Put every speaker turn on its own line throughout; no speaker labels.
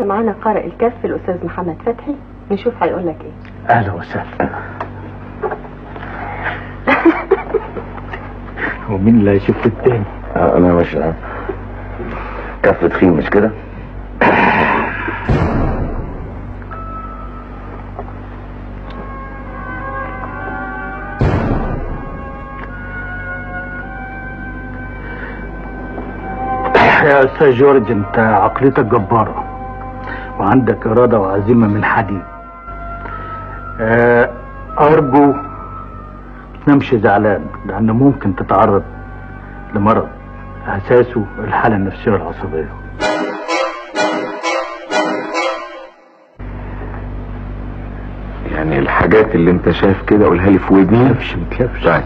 احنا معانا قارئ الكف الاستاذ محمد فتحي نشوف هيقول لك ايه
اهلا وسهلا ومين اللي هيشوف التاني
آه، انا مش كف تخين مش كده
يا استاذ جورج انت عقليتك جبارة وعندك ارادة وعزيمة من حديد آه، ارجو تنامش زعلان لان ممكن تتعرض لمرض اساسه الحالة النفسية العصبية
يعني الحاجات اللي انت شايف كده قولها لي في ودني
متلفش متلفش
طيب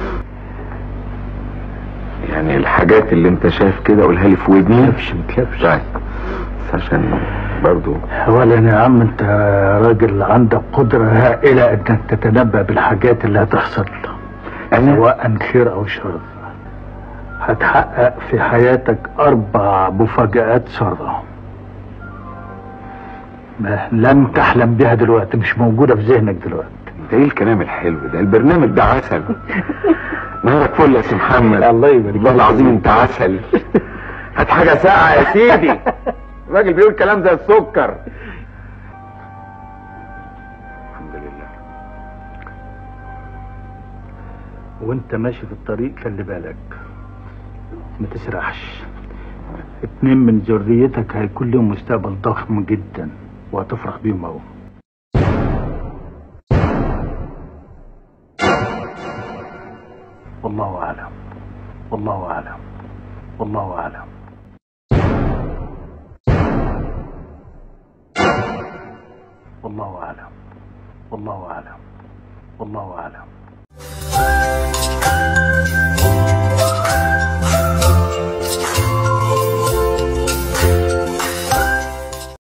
يعني الحاجات اللي انت شايف كده قولها لي في ودني
متلفش متلفش
طيب بس عشان برضو
اولا يا عم انت راجل عندك قدرة هائلة انك تتنبأ بالحاجات اللي هتحصل
انا
سواء خير او شر هتحقق في حياتك اربع مفاجآت سارة ما لم تحلم بها دلوقتي مش موجودة في ذهنك دلوقتي
ده ايه الكلام الحلو ده البرنامج ده عسل نهارك فل يا سي محمد
الله يبارك
والله العظيم انت عسل هات حاجه ساقعه يا سيدي الراجل بيقول كلام زي السكر الحمد لله
وانت ماشي في الطريق خلي بالك ما تسرحش اتنين من ذريتك هيكون لهم مستقبل ضخم جدا وهتفرح بيهم اهو والله اعلم والله اعلم والله اعلم والله اعلم والله اعلم والله اعلم